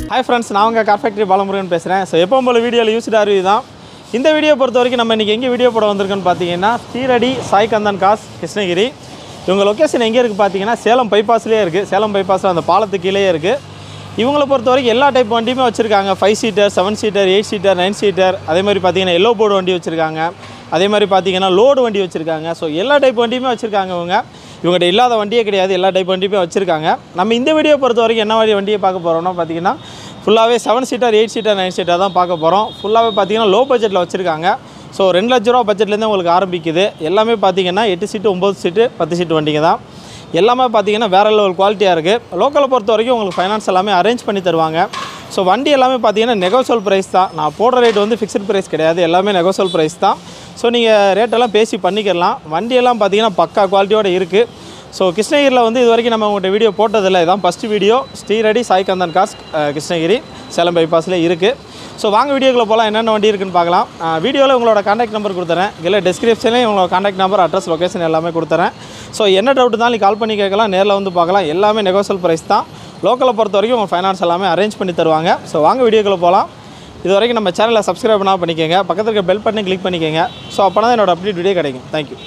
hi friends நான் உங்கள் car factory Balamurugan பேசுகிறேன் ஸோ எப்போ போல வீடியோவில் யூஸ்டு அருவி தான் இந்த வீடியோ பொறுத்த வரைக்கும் நம்ம இன்றைக்கி எங்கே வீடியோ போட வந்திருக்கோன்னு பார்த்தீங்கன்னா ஸ்ரீரடி சாய் கந்தன் காஸ் கிருஷ்ணகிரி இவங்க லொக்கேஷன் எங்கே இருக்குது பார்த்தீங்கன்னா சேலம் பைபாஸ்லேயே இருக்குது சேலம் பைபாஸில் அந்த பாலத்துக்கு கீழேயே இருக்குது இவங்கள பொறுத்த வரைக்கும் எல்லா டைப் வண்டியுமே வச்சுருக்காங்க five seater seven seater eight seater nine seater அதே மாதிரி பார்த்தீங்கன்னா எல்லோ போர்டு வண்டி வச்சுருக்காங்க அதே மாதிரி பார்த்தீங்கன்னா லோடு வண்டி வச்சுருக்காங்க ஸோ எல்லா டைப் வண்டியுமே வச்சுருக்காங்க இவங்க இவங்ககிட்ட இல்லாத வண்டியே கிடையாது எல்லா டைப் வண்டியுமே வச்சுருக்காங்க நம்ம இந்த வீடியோ பொறுத்த வரைக்கும் என்ன மாதிரி வண்டியை பார்க்க போகிறோம்னா பார்த்தீங்கன்னா ஃபுல்லாகவே seven seater eight seater nine seater தான் பார்க்க போகிறோம் ஃபுல்லாகவே பார்த்தீங்கன்னா லோ பட்ஜெட்டில் வச்சுருக்காங்க ஸோ ரெண்டு லட்ச ரூபா பட்ஜெட்லேருந்து உங்களுக்கு ஆரம்பிக்குது எல்லாமே பார்த்தீங்கன்னா எட்டு சீட்டு ஒம்பது சீட்டு பத்து சீட்டு வண்டிங்க தான் எல்லாமே பார்த்தீங்கன்னா வேறு லெவல் குவாலிட்டியாக இருக்குது லோக்கலை பொறுத்த வரைக்கும் உங்களுக்கு ஃபைனான்ஸ் எல்லாமே அரேஞ்ச் பண்ணி தருவாங்க ஸோ வண்டி எல்லாமே பார்த்தீங்கன்னா நெகோசல் ப்ரைஸ் தான் நான் போடுற ரேட் வந்து ஃபிக்ஸ்ட் ப்ரைஸ் கிடையாது எல்லாமே நெகோசல் ப்ரைஸ் தான் ஸோ நீங்கள் ரேட்டெல்லாம் பேசி பண்ணிக்கலாம் வண்டியெல்லாம் பார்த்தீங்கன்னா பக்கா குவாலிட்டியோடு இருக்குது ஸோ கிருஷ்ணகிரியில் வந்து இது வரைக்கும் நம்ம உங்கள்கிட்ட வீடியோ போட்டதில்லை இதான் first video Shirdi Saikandhan cars ah, Krishnagiri Salem பைபாஸில் இருக்குது ஸோ வாங்க வீடியோக்குள்ளே போகலாம் என்னென்ன வண்டி இருக்குன்னு பார்க்கலாம் வீடியோவில் உங்களோட காண்டாக்ட் நம்பர் கொடுத்துறேன் இல்லை டிஸ்கிரிப்ஷன்லேயும் உங்களோட காண்டாக்ட் நம்பர் அட்ரஸ் லொகேஷன் எல்லாமே கொடுத்துறேன் ஸோ என்ன டவுட் இருந்தாலும் நீ கால் பண்ணி கேட்கலாம் நேரில் வந்து பார்க்கலாம் எல்லாமே நெகோசல் ப்ரைஸ் தான் லோக்கலை பொறுத்த வரைக்கும் உங்கள் ஃபைனான்ஸ் எல்லாமே அரேஞ்ச் பண்ணி தருவாங்க ஸோ வாங்க வீடியோக்குள்ளே போகலாம் இது வரைக்கும் நம்ம சேனலை சப்ஸ்கிரைப் பண்ணால் பண்ணிக்கோங்க பக்கத்தில் இருக்க பெல் பட்டனை கிளிக் பண்ணிக்கோங்க ஸோ அப்போ தான் என்னோட அப்டேட் வீடியோ கிடைக்கும் தேங்க்யூ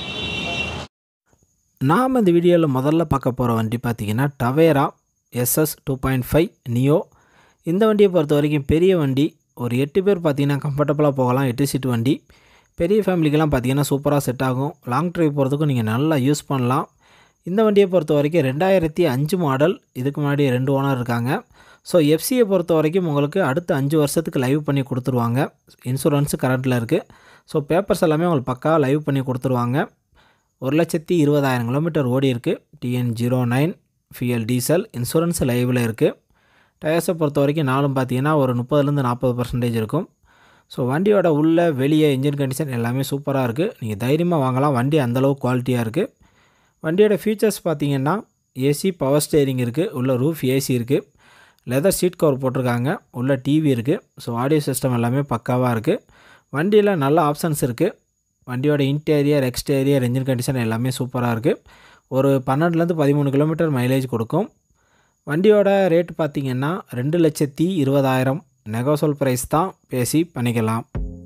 நாம் இந்த வீடியோவில் முதல்ல பார்க்க போகிற வண்டி பார்த்தீங்கன்னா Tavera SS two point five Neo இந்த வண்டியை பொறுத்த வரைக்கும் பெரிய வண்டி ஒரு எட்டு பேர் பார்த்தீங்கன்னா கம்ஃபர்டபுளாக போகலாம் எட்டு சீட் வண்டி பெரிய ஃபேமிலிக்கெல்லாம் பார்த்தீங்கன்னா சூப்பராக செட் ஆகும் லாங் ட்ரைவ் போகிறதுக்கும் நீங்கள் நல்லா யூஸ் பண்ணலாம் இந்த வண்டியை பொறுத்த வரைக்கும் ரெண்டாயிரத்தி அஞ்சு மாடல் இதுக்கு முன்னாடி ரெண்டு ஓனர் இருக்காங்க ஸோ எஃப்சியை பொறுத்த வரைக்கும் உங்களுக்கு அடுத்த அஞ்சு வருஷத்துக்கு லைவ் பண்ணி கொடுத்துருவாங்க இன்சூரன்ஸு கரண்ட்டில் இருக்குது ஸோ பேப்பர்ஸ் எல்லாமே உங்களுக்கு பக்கா லைவ் பண்ணி கொடுத்துருவாங்க ஒரு லட்சத்தி இருபதாயிரம் கிலோமீட்டர் ஓடி இருக்குது TN zero nine fuel diesel insurance லைவில் இருக்குது டயர்ஸை பொறுத்த வரைக்கும் நாலும் பார்த்தீங்கன்னா ஒரு முப்பதுலேருந்து நாற்பது பர்சன்டேஜ் இருக்கும் ஸோ வண்டியோட உள்ள வெளியே இன்ஜின் கண்டிஷன் எல்லாமே சூப்பராக இருக்குது நீங்கள் தைரியமாக வாங்கலாம் வண்டி அந்தளவு குவாலிட்டியாக இருக்குது வண்டியோட ஃபீச்சர்ஸ் பார்த்தீங்கன்னா ஏசி பவர் ஸ்டேரிங் இருக்குது உள்ள ரூஃப் ஏசி இருக்குது லெதர் சீட் கவர் போட்டிருக்காங்க உள்ள டிவி இருக்குது ஸோ ஆடியோ சிஸ்டம் எல்லாமே பக்காவாக இருக்குது வண்டியில் நல்ல ஆப்ஷன்ஸ் இருக்குது வண்டியோட இன்டீரியர் எக்ஸ்டீரியர் என்ஜின் கண்டிஷன் எல்லாமே சூப்பராக இருக்குது ஒரு பன்னெண்டுலேருந்து பதிமூணு கிலோமீட்டர் மைலேஜ் கொடுக்கும் வண்டியோட ரேட் பார்த்திங்கன்னா ரெண்டு லட்சத்தி இருபதாயிரம் நெகோசல் ப்ரைஸ் தான் பேசி பண்ணிக்கலாம்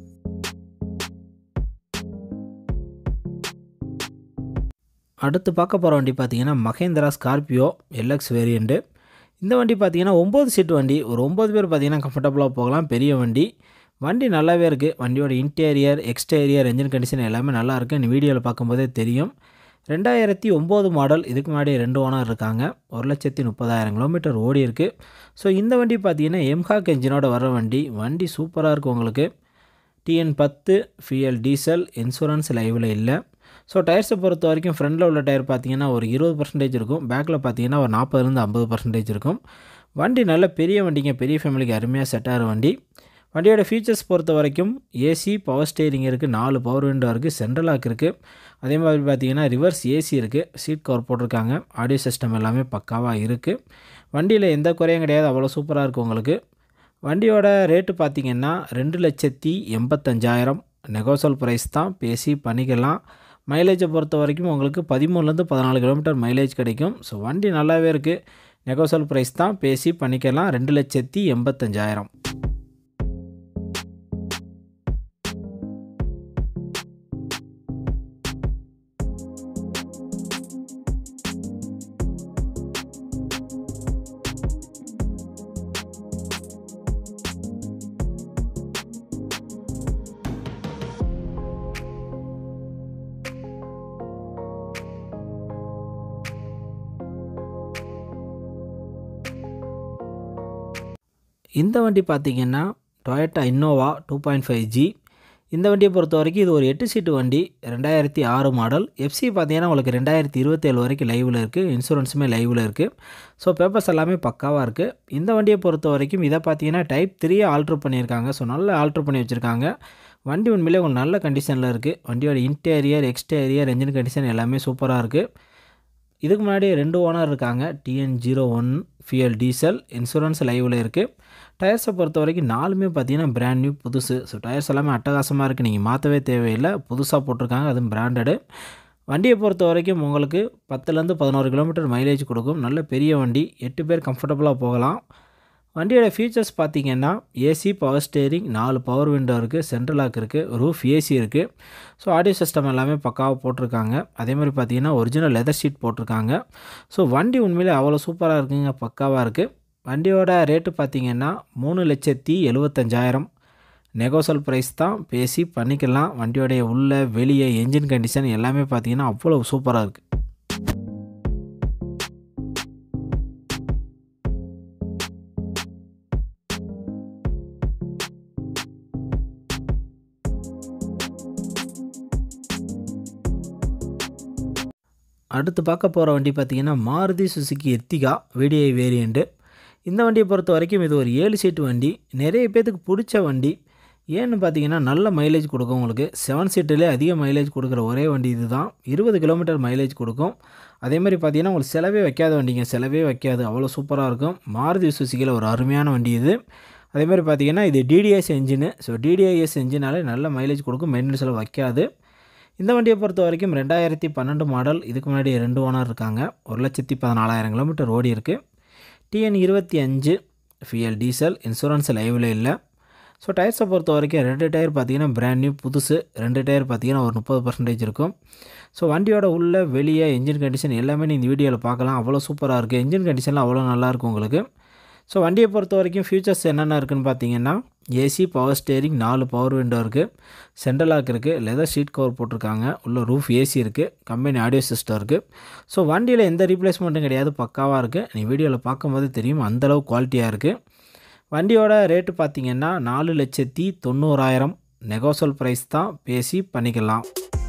அடுத்து பார்க்க போகிற வண்டி பார்த்தீங்கன்னா மகேந்திரா ஸ்கார்பியோ எல்எக்ஸ் வேரியண்ட்டு இந்த வண்டி பார்த்தீங்கன்னா ஒம்பது சீட் வண்டி ஒரு ஒம்பது பேர் பார்த்தீங்கன்னா கம்ஃபர்டபுளாக போகலாம் பெரிய வண்டி வண்டி நல்லாவே இருக்குது வண்டியோட இன்டீரியர் எக்ஸ்டீரியர் என்ஜின் கண்டிஷன் எல்லாமே நல்லா இருக்குது இந்த வீடியோவில் பார்க்கும்போதே தெரியும் ரெண்டாயிரத்தி ஒம்பது மாடல் இதுக்கு முன்னாடி ரெண்டு ஓனர் இருக்காங்க ஒரு லட்சத்தி முப்பதாயிரம் கிலோமீட்டர் ஓடி இருக்குது ஸோ இந்த வண்டி பார்த்தீங்கன்னா எம்ஹாக் என்ஜினோட வர வண்டி வண்டி சூப்பராக இருக்குது உங்களுக்கு டிஎன் பத்து ஃபியல் டீசல் இன்சூரன்ஸ் லைவில் இல்லை ஸோ டயர்ஸை பொறுத்த வரைக்கும் ஃப்ரண்டில் உள்ள டயர் பார்த்தீங்கன்னா ஒரு இருபது பர்சன்டேஜ் இருக்கும் பேக்கில் பார்த்தீங்கன்னா ஒரு நாற்பதுலேருந்து ஐம்பது பர்சன்டேஜ் இருக்கும் வண்டி நல்ல பெரிய வண்டிங்க பெரிய ஃபேமிலிக்கு அருமையாக செட் ஆகிற வண்டி வண்டியோட ஃபீச்சர்ஸ் பொறுத்த வரைக்கும் ஏசி பவர் ஸ்டேரிங் இருக்குது நாலு பவர் விண்டோ இருக்குது சென்ட்ரல் லாக் இருக்குது அதே மாதிரி பார்த்தீங்கன்னா ரிவர்ஸ் ஏசி இருக்குது சீட் கவர் போட்டிருக்காங்க ஆடியோ சிஸ்டம் எல்லாமே பக்காவாக இருக்குது வண்டியில் எந்த குறையும் கிடையாது அவ்வளோ சூப்பராக இருக்குது உங்களுக்கு வண்டியோட ரேட்டு பார்த்தீங்கன்னா ரெண்டு லட்சத்தி எண்பத்தஞ்சாயிரம் நெகோசல் ப்ரைஸ் தான் பேசி பண்ணிக்கலாம் மைலேஜை பொறுத்த வரைக்கும் உங்களுக்கு பதிமூணுலேருந்து பதினாலு கிலோமீட்டர் மைலேஜ் கிடைக்கும் ஸோ வண்டி நல்லாவே இருக்குது நெகோசல் ப்ரைஸ் தான் பேசி பண்ணிக்கலாம் ரெண்டு லட்சத்தி எண்பத்தஞ்சாயிரம் இந்த வண்டி பார்த்திங்கன்னா Toyota Innova two point five G இந்த வண்டியை பொறுத்த வரைக்கும் இது ஒரு எட்டு சீட்டு வண்டி ரெண்டாயிரத்தி ஆறு மாடல் எஃப்சி பார்த்தீங்கன்னா உங்களுக்கு ரெண்டாயிரத்தி இருபத்தேழு வரைக்கும் லைவில் இருக்குது இன்சூரன்ஸுமே லைவில் இருக்குது ஸோ பேப்பர்ஸ் எல்லாமே பக்காவாக இருக்குது இந்த வண்டியை பொறுத்த வரைக்கும் இதை பார்த்தீங்கன்னா டைப் த்ரீயே ஆல்ட்ரு பண்ணியிருக்காங்க ஸோ நல்லா ஆல்ட்ரு பண்ணி வச்சுருக்காங்க வண்டி உண்மையிலே உங்களுக்கு நல்ல கண்டிஷனில் இருக்குது வண்டியோட இன்டீரியர் எக்ஸ்டீரியர் என்ஜின் கண்டிஷன் எல்லாமே சூப்பராக இருக்குது இதுக்கு முன்னாடி ரெண்டு ஓனர் இருக்காங்க TN zero one fuel diesel insurance லைவில் இருக்குது டயர்ஸை பொறுத்த வரைக்கும் நாலுமே பார்த்தீங்கன்னா பிராண்ட் நியூ புதுசு ஸோ டயர்ஸ் எல்லாமே அட்டகாசமாக இருக்குது நீங்கள் மாற்றவே தேவையில்லை புதுசாக போட்டிருக்காங்க அதுவும் பிராண்டடு வண்டியை பொறுத்த வரைக்கும் உங்களுக்கு பத்துலேருந்து பதினோரு கிலோமீட்டர் மைலேஜ் கொடுக்கும் நல்ல பெரிய வண்டி எட்டு பேர் கம்ஃபர்டபுளாக போகலாம் வண்டியோட ஃபீச்சர்ஸ் பார்த்தீங்கன்னா ஏசி பவர் ஸ்டேரிங் நாலு பவர் விண்டோ இருக்குது சென்ட்ரல் லாக் இருக்குது ரூஃப் ஏசி இருக்குது ஸோ ஆடியோ சிஸ்டம் எல்லாமே பக்காவாக போட்டிருக்காங்க அதே மாதிரி பார்த்தீங்கன்னா ஒரிஜினல் லெதர் ஷீட் போட்டிருக்காங்க ஸோ வண்டி உண்மையிலே அவ்வளோ சூப்பராக இருக்குங்க பக்காவாக இருக்குது வண்டியோட ரேட்டு பார்த்தீங்கன்னா மூணு லட்சத்தி எழுபத்தஞ்சாயிரம் நெகோசல் ப்ரைஸ் தான் பேசி பண்ணிக்கலாம் வண்டியோடைய உள்ள வெளியே என்ஜின் கண்டிஷன் எல்லாமே பார்த்தீங்கன்னா அவ்வளோ சூப்பராக இருக்குது அடுத்து பார்க்க போகிற வண்டி பார்த்திங்கன்னா Maruti Suzuki Ertiga VDI variant இந்த வண்டியை பொறுத்த வரைக்கும் இது ஒரு ஏழு சீட்டு வண்டி நிறைய பேத்துக்கு பிடிச்ச வண்டி ஏன்னு பார்த்தீங்கன்னா நல்ல மைலேஜ் கொடுக்கும் உங்களுக்கு செவன் சீட்டிலே அதிக மைலேஜ் கொடுக்குற ஒரே வண்டி இது தான் இருபது கிலோமீட்டர் மைலேஜ் கொடுக்கும் அதே மாதிரி பார்த்தீங்கன்னா உங்களுக்கு செலவே வைக்காத வண்டிங்க செலவே வைக்காது அவ்வளோ சூப்பராக இருக்கும் மாருதி சுசுகியில் ஒரு அருமையான வண்டி இது அதே மாதிரி பார்த்தீங்கன்னா இது டிடிஎஸ் என்ஜினு ஸோ டிடிஐஎஸ் என்ஜினாலே நல்ல மைலேஜ் கொடுக்கும் மெயின்டெனன்ஸ் செலவு வைக்காது இந்த வண்டியை பொறுத்த வரைக்கும் ரெண்டாயிரத்தி பன்னெண்டு மாடல் இதுக்கு முன்னாடி ரெண்டு ஓனர் இருக்காங்க ஒரு லட்சத்தி பதினாலாயிரம் கிலோமீட்டர் ஓடி இருக்குது டிஎன் இருபத்தி அஞ்சு ஃபியல் டீசல் இன்சூரன்ஸ் லைவில் இல்லை ஸோ டயர்ஸை பொறுத்த வரைக்கும் ரெண்டு டயர் பார்த்தீங்கன்னா பிராண்ட் நியூ புதுசு ரெண்டு டயர் பார்த்தீங்கன்னா ஒரு முப்பது பர்சன்டேஜ் இருக்கும் ஸோ வண்டியோட உள்ள வெளியே என்ஜின் கண்டிஷன் எல்லாமே நீங்கள் இந்த வீடியோவில் பார்க்கலாம் அவ்வளோ சூப்பராக இருக்குது என்ஜின் கண்டிஷன்லாம் அவ்வளோ நல்லாயிருக்கும் உங்களுக்கு ஸோ வண்டியை பொறுத்த வரைக்கும் ஃபியூச்சர்ஸ் என்னென்ன இருக்குதுன்னு பார்த்தீங்கன்னா ஏசி பவர் ஸ்டேரிங் நாலு பவர் விண்டோ இருக்குது சென்ட்ரல் லாக் இருக்குது லெதர் ஷீட் கவர் போட்டிருக்காங்க உள்ள ரூஃப் ஏசி இருக்குது கம்பெனி ஆடியோ சிஸ்டம் இருக்குது ஸோ வண்டியில் எந்த ரீப்ளேஸ்மெண்ட்டும் கிடையாது பக்காவாக இருக்குது நீ வீடியோவில் பார்க்கும்போது தெரியும் அந்தளவு குவாலிட்டியாக இருக்குது வண்டியோட ரேட்டு பார்த்திங்கன்னா நாலு லட்சத்தி தொண்ணூறாயிரம் நெகோசல் ப்ரைஸ் தான் பேசி பண்ணிக்கலாம்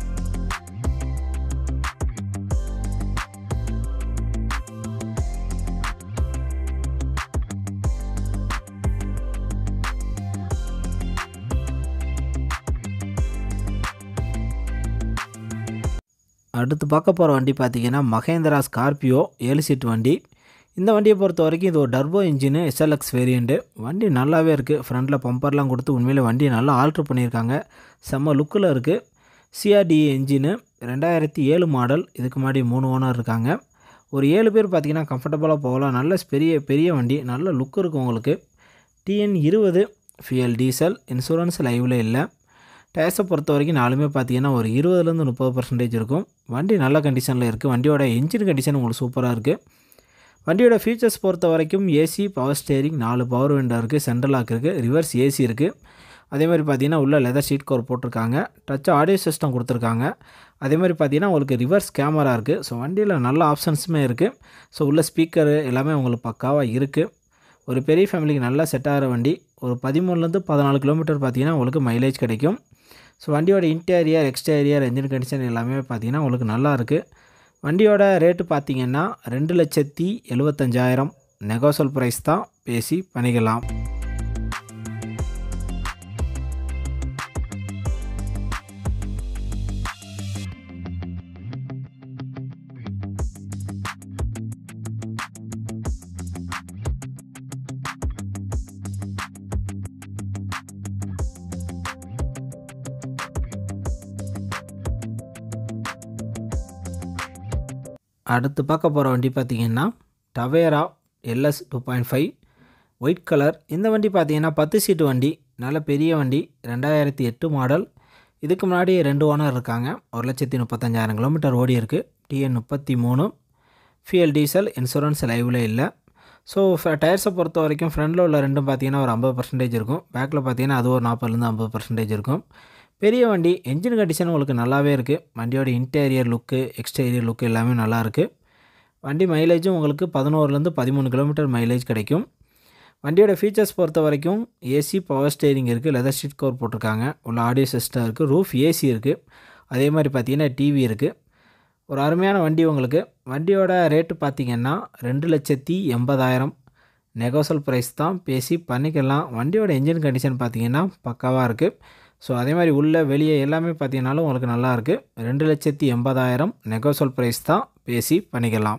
அடுத்து பார்க்க போகிற வண்டி பார்த்திங்கன்னா மகேந்திரா ஸ்கார்பியோ ஏழு சீட் வண்டி இந்த வண்டியை பொறுத்த வரைக்கும் இது ஒரு டர்போ இன்ஜினு எஸ்எல்எக்ஸ் வேரியண்ட்டு வண்டி நல்லாவே இருக்குது ஃப்ரண்ட்டில் பம்பர்லாம் கொடுத்து உண்மையிலே வண்டியை நல்லா ஆல்ட்ரு பண்ணியிருக்காங்க செம்ம லுக்கில் இருக்குது சிஆர்டிஏ இன்ஜினு ரெண்டாயிரத்தி ஏழு மாடல் இதுக்கு முன்னாடி மூணு ஓனர் இருக்காங்க ஒரு ஏழு பேர் பார்த்திங்கன்னா கம்ஃபர்டபுளாக போகலாம் நல்ல பெரிய பெரிய வண்டி நல்ல லுக் இருக்கும் உங்களுக்கு டிஎன் இருபது ஃபியல் டீசல் இன்சூரன்ஸ் லைவில் இல்லை டயர்ஸை பொறுத்த வரைக்கும் நாலுமே பார்த்தீங்கன்னா ஒரு இருபதுலேருந்து முப்பது பர்சன்டேஜ் இருக்கும் வண்டி நல்ல கண்டிஷனில் இருக்குது வண்டியோட என்ஜின் கண்டிஷன் உங்களுக்கு சூப்பராக இருக்குது வண்டியோட ஃபீச்சர்ஸ் பொறுத்த வரைக்கும் ஏசி பவர் ஸ்டேரிங் நாலு பவர் விண்டோ இருக்குது சென்ட்ரல் லாக் இருக்குது ரிவர்ஸ் ஏசி இருக்குது அதே மாதிரி பார்த்தீங்கன்னா உள்ள லெதர் ஷீட் கவர் போட்டிருக்காங்க டச் ஆடியோ சிஸ்டம் கொடுத்துருக்காங்க அதே மாதிரி பார்த்தீங்கன்னா உங்களுக்கு ரிவர்ஸ் கேமரா இருக்குது ஸோ வண்டியில் நல்ல ஆப்ஷன்ஸுமே இருக்குது ஸோ உள்ள ஸ்பீக்கரு எல்லாமே உங்களுக்கு பக்காவாக இருக்குது ஒரு பெரிய ஃபேமிலிக்கு நல்லா செட் ஆகிற வண்டி ஒரு பதிமூணுலேருந்து பதினாலு கிலோமீட்டர் பார்த்தீங்கன்னா உங்களுக்கு மைலேஜ் கிடைக்கும் ஸோ வண்டியோட இன்டீரியர் எக்ஸ்டீரியர் என்ஜின் கண்டிஷன் எல்லாமே பார்த்தீங்கன்னா உங்களுக்கு நல்லா இருக்குது வண்டியோட ரேட்டு பார்த்தீங்கன்னா ரெண்டு லட்சத்தி எழுபத்தஞ்சாயிரம் நெகோசல் ப்ரைஸ் தான் பேசி பண்ணிக்கலாம் அடுத்து பார்க்க போகிற வண்டி பார்த்திங்கன்னா Tavera LS two point five white colour இந்த வண்டி பார்த்தீங்கன்னா பத்து சீட்டு வண்டி நல்ல பெரிய வண்டி ரெண்டாயிரத்தி எட்டு மாடல் இதுக்கு முன்னாடி ரெண்டு ஓனர் இருக்காங்க ஒரு லட்சத்தி முப்பத்தஞ்சாயிரம் கிலோமீட்டர் ஓடி இருக்குது டிஎன் முப்பத்தி மூணு ஃபியல் டீசல் இன்சூரன்ஸ் லைவில் இல்லை ஸோ டயர்ஸை பொறுத்த வரைக்கும் ஃப்ரண்டில் உள்ள ரெண்டும் பார்த்தீங்கன்னா ஒரு ஐம்பது பர்சன்டேஜ் இருக்கும் பேக்கில் பார்த்தீங்கன்னா அது ஒரு நாற்பதுலேருந்து ஐம்பது பர்சன்டேஜ் இருக்கும் பெரிய வண்டி என்ஜின் கண்டிஷன் உங்களுக்கு நல்லாவே இருக்குது வண்டியோட இன்டீரியர் லுக்கு எக்ஸ்டீரியர் லுக்கு எல்லாமே நல்லா இருக்குது வண்டி மைலேஜும் உங்களுக்கு பதினோருலேருந்து பதிமூணு கிலோமீட்டர் மைலேஜ் கிடைக்கும் வண்டியோட ஃபீச்சர்ஸ் பொறுத்த வரைக்கும் ஏசி பவர் ஸ்டேரிங் இருக்குது லெதர் ஷீட் கவர் போட்டிருக்காங்க உள்ள ஆடியோ சிஸ்டம் இருக்குது ரூஃப் ஏசி இருக்குது அதே மாதிரி பார்த்தீங்கன்னா டிவி இருக்குது ஒரு அருமையான வண்டி உங்களுக்கு வண்டியோட ரேட்டு பார்த்தீங்கன்னா ரெண்டு லட்சத்தி எண்பதாயிரம் நெகோசல் ப்ரைஸ் தான் பேசி பண்ணிக்கலாம் வண்டியோட என்ஜின் கண்டிஷன் பார்த்தீங்கன்னா பக்காவாக இருக்குது ஸோ அதே மாதிரி உள்ள வெளியே எல்லாமே பார்த்தீங்கன்னாலும் உங்களுக்கு நல்லா இருக்குது ரெண்டு லட்சத்தி எண்பதாயிரம் நெகோசல் ப்ரைஸ் தான் பேசி பண்ணிக்கலாம்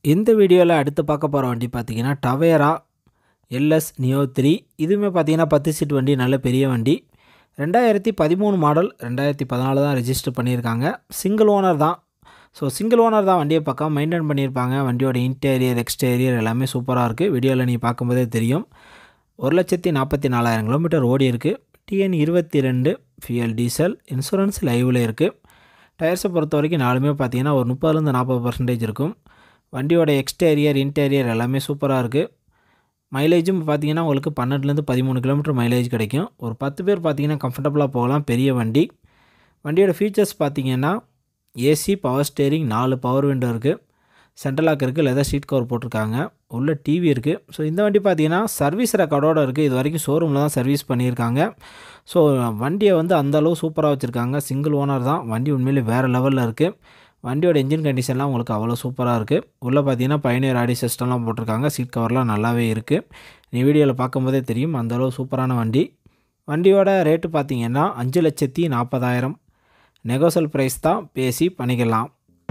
இந்த வீடியோவில் அடுத்து பார்க்க போகிற வண்டி பார்த்தீங்கன்னா டவேரா எல்எஸ் நியோ த்ரீ இதுவுமே பார்த்தீங்கன்னா பத்து சீட் வண்டி நல்ல பெரிய வண்டி ரெண்டாயிரத்தி பதிமூணு மாடல் ரெண்டாயிரத்தி பதினாலு தான் ரெஜிஸ்டர் பண்ணியிருக்காங்க சிங்கிள் ஓனர் தான் ஸோ சிங்கிள் ஓனர் தான் வண்டியை பக்கம் மெயின்டைன் பண்ணியிருப்பாங்க வண்டியோட இன்டீரியர் எக்ஸ்டீரியர் எல்லாமே சூப்பராக இருக்குது வீடியோவில் நீங்கள் பார்க்கும்போதே தெரியும் ஒரு லட்சத்தி நாற்பத்தி நாலாயிரம் கிலோமீட்டர் ஓடி இருக்குது டிஎன் இருபத்தி ரெண்டு ஃபியல் டீசல் இன்சூரன்ஸ் லைவில் இருக்குது டயர்ஸை பொறுத்த வரைக்கும் நாலுமே பார்த்தீங்கன்னா ஒரு முப்பதுலேருந்து நாற்பது பர்சன்டேஜ் இருக்கும் வண்டியோட எக்ஸ்டீரியர் இன்டீரியர் எல்லாமே சூப்பராக இருக்குது மைலேஜும் பார்த்தீங்கன்னா உங்களுக்கு பன்னெண்டுலேருந்து பதிமூணு கிலோமீட்டர் மைலேஜ் கிடைக்கும் ஒரு பத்து பேர் பார்த்தீங்கன்னா கம்ஃபர்டபுளாக போகலாம் பெரிய வண்டி வண்டியோட ஃபீச்சர்ஸ் பார்த்தீங்கன்னா ஏசி பவர் ஸ்டேரிங் நாலு பவர் விண்டோ இருக்குது சென்ட்ரல் லாக் இருக்குது லெதர் சீட் கவர் போட்டிருக்காங்க உள்ள டிவி இருக்குது ஸோ இந்த வண்டி பார்த்தீங்கன்னா சர்வீஸ் ரெக்கார்டோடு இருக்குது இது வரைக்கும் ஷோரூமில் தான் சர்வீஸ் பண்ணியிருக்காங்க ஸோ வண்டியை வந்து அந்தளவு சூப்பராக வச்சுருக்காங்க சிங்கிள் ஓனர் தான் வண்டி உண்மையிலே வேறு லெவலில் இருக்குது வண்டியோட இன்ஜின் கண்டிஷன்லாம் உங்களுக்கு அவ்வளோ சூப்பராக இருக்குது உள்ளே பார்த்தீங்கன்னா பயணியர் ஆடி சிஸ்டம்லாம் போட்டிருக்காங்க சீட் கவர்லாம் நல்லாவே இருக்குது நீ வீடியோவில் பார்க்கும்போதே தெரியும் அந்தளவு சூப்பரான வண்டி வண்டியோட ரேட்டு பார்த்தீங்கன்னா அஞ்சு லட்சத்தி நாற்பதாயிரம் நெகோசல் ப்ரைஸ் தான் பேசி பண்ணிக்கலாம்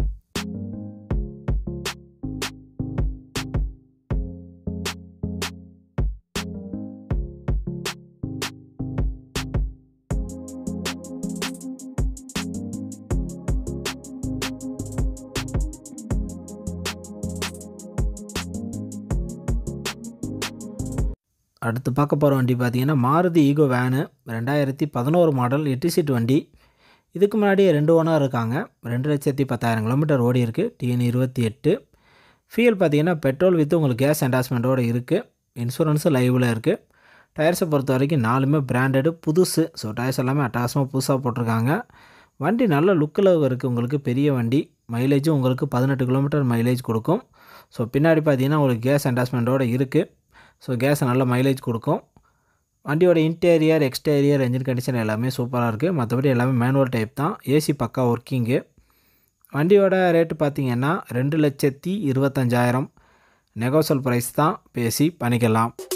அடுத்து பார்க்க போகிற வண்டி பார்த்தீங்கன்னா மாருதி ஈகோ வேனு ரெண்டாயிரத்தி பதினோரு மாடல் எட்டு சீட் வண்டி இதுக்கு முன்னாடி ரெண்டு ஓனர் இருக்காங்க ரெண்டு லட்சத்தி பத்தாயிரம் கிலோமீட்டர் ஓடி இருக்குது டிஎன் இருபத்தி எட்டு ஃபியூல் பார்த்தீங்கன்னா பெட்ரோல் வித்து உங்களுக்கு கேஸ் என்டாஸ்மெண்ட்டோடு இருக்குது இன்சூரன்ஸு லைவில் இருக்குது டயர்ஸை பொறுத்த வரைக்கும் நாலுமே பிராண்டடு புதுசு ஸோ டயர்ஸ் எல்லாமே அட்டாசமாக புதுசாக போட்டிருக்காங்க வண்டி நல்ல லுக்கில் இருக்குது உங்களுக்கு பெரிய வண்டி மைலேஜும் உங்களுக்கு பதினெட்டு கிலோமீட்டர் மைலேஜ் கொடுக்கும் ஸோ பின்னாடி பார்த்தீங்கன்னா உங்களுக்கு கேஸ் என்டாஸ்மெண்ட்டோடு இருக்குது ஸோ கேஸ் நல்ல மைலேஜ் கொடுக்கும் வண்டியோட இன்டீரியர் எக்ஸ்டீரியர் என்ஜின் கண்டிஷன் எல்லாமே சூப்பராக இருக்குது மற்றபடி எல்லாமே மேனுவல் டைப் தான் ஏசி பக்கா ஒர்க்கிங்கு வண்டியோட ரேட்டு பார்த்திங்கன்னா ரெண்டு லட்சத்தி இருபத்தஞ்சாயிரம் நெகோசல் ப்ரைஸ் தான் பேசி பண்ணிக்கலாம்